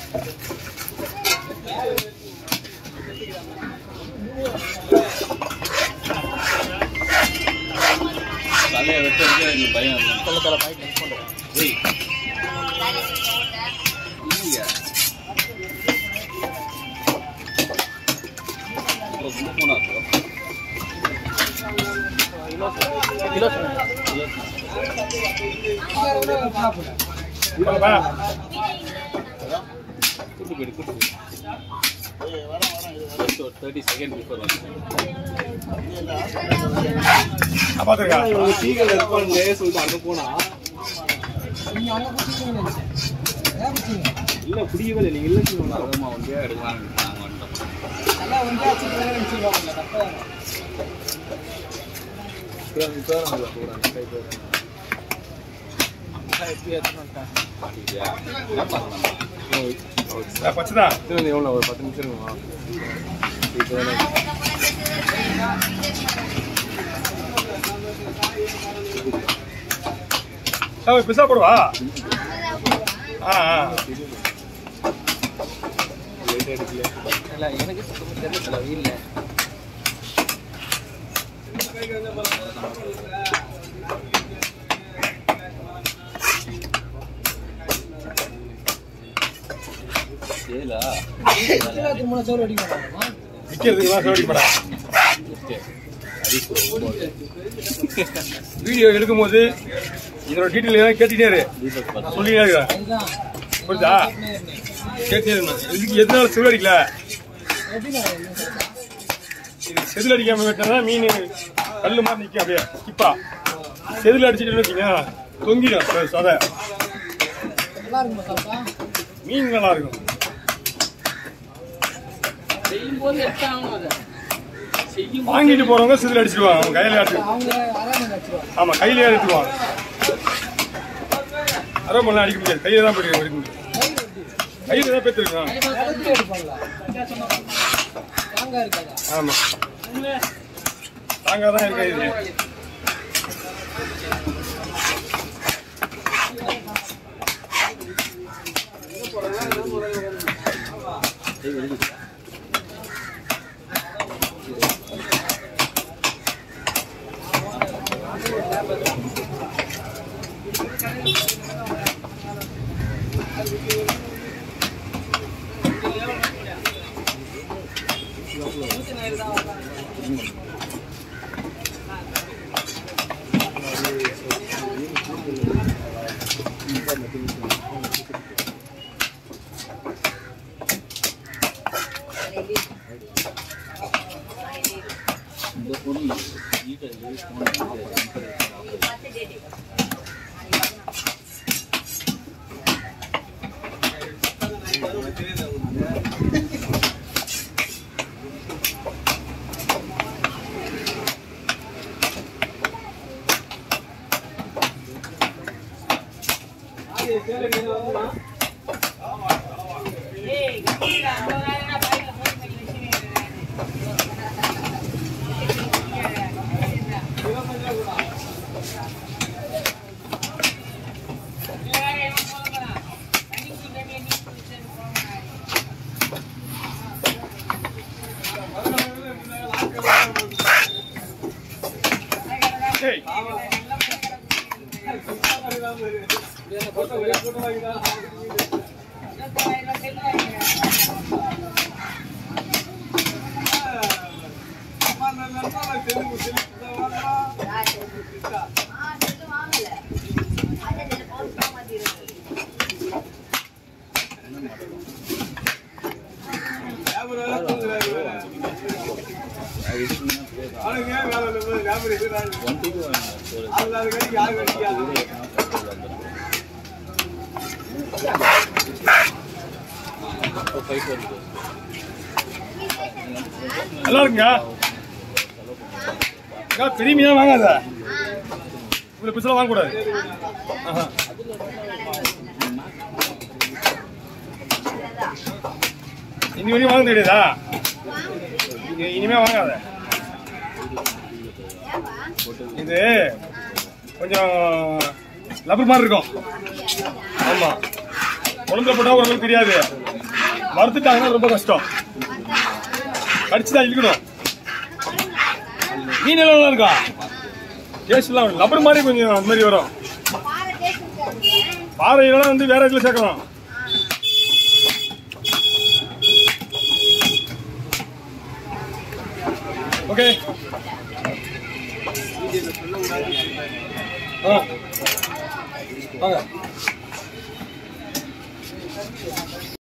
தலையை வெட்ட வெட்ட எனக்கு பயம் இல்லை. சொல்ல தலை பாய்க்கு நெக்ஸ்ட் பண்ணுறேன் ஏய். இல்லையா? அப்புறம் சும்மா போனா அப்புறம். கிலோ சொல்லுங்க கூட்டு போயிடு, கூட்டு போயிடு. Just ஒரு 30 second before வந்து. இவங்க டீக்கடைல இருப்பானுங்க, சொல்லிட்டு அங்க போனா இல்ல பிடிக்கவே இல்லை நீங்க இல்ல சொல்லுங்க ஒன்றியா எடுக்கலாம்னு நாங்க வந்துட்டோம் எப்படி எடுத்துன்னு வந்துட்டேன் மாட்டிக்கிட்டியா? என்ன பண்ணலாம்? பச்சதான் எவ்வளோ ஒரு பத்து நிமிஷம் இருக்குமா பிசா போடுவா ஆ ஆ இல்லை எனக்கு சுத்தமாக தெரியல தலை வீட்டில் ஏலா? விற்கிறதுக்கு தான் சோடி படா அரிப்பு ரொம்ப. வீடியோ எடுக்கும்போது இதோட டீட்டெயில் ஏதாவது கேட்டுட்டே இரு தீபக் நான் பார்த்தா சொல்லிட்டே இருக்கிறேன் புரியுதா கேட்டே இருந்தேன் இதுக்கு எதனால செவில் அடிக்கல இது செதில் அடிக்காம வெட்டினா மீன் கல்லு மாதிரி நிற்கும் அப்படியே கிப்பா செதில் அடிச்சுட்டு வச்சுங்க தொங்கிடும் ச- சதை மீன் நல்லா இருக்கும் செய்யும்போது எட்டாகணும் அதை செய்யும் வாங்கிட்டு போறவங்க செதில் அடிச்சிடுவாங்க அவங்க கையில அடிச்சு ஆமா கையிலே எடுத்துக்குவாங்க அரை பண்ணலாம் அடிக்க முடியாது கையில தான் போய் எடுக்க முடியும் கையில தான் பேத்துருக்கோம் ஆமா தாங்க தான் இருக்க இது இந்த பொருள் நீட்டாக யூஸ் பண்ணி ஏய் ஒன்றுக்கு ஃபைட் வருது நல்லா இருக்குங்க அக்கா, பெரிய மீனா வாங்காத இவ்வளவு பிசல வாங்கக்கூடாது ஆஹா. இனி வரையும் வாங்க தெரியாதா இனி- இனிமே வாங்காத இது கொஞ்சம் லப்பர் மாதிரி இருக்கும் ஆமா குழந்தை போட்டா ஓரளவுக்கு தெரியாது வறுத்துட்டாங்கன்னா ரொம்ப கஷ்டம் கடிச்சு தான் இழுக்கணும் மீன் எல்லாம் நல்லா இருக்கா டேஸ்ட் எல்லாம் லப்பர் மாதிரி கொஞ்சம் அந்த மாதிரி வரும் பாறை எல்லாம் வந்து வேற இதுல சேர்க்கலாம் ஓகே ஆ வாங்க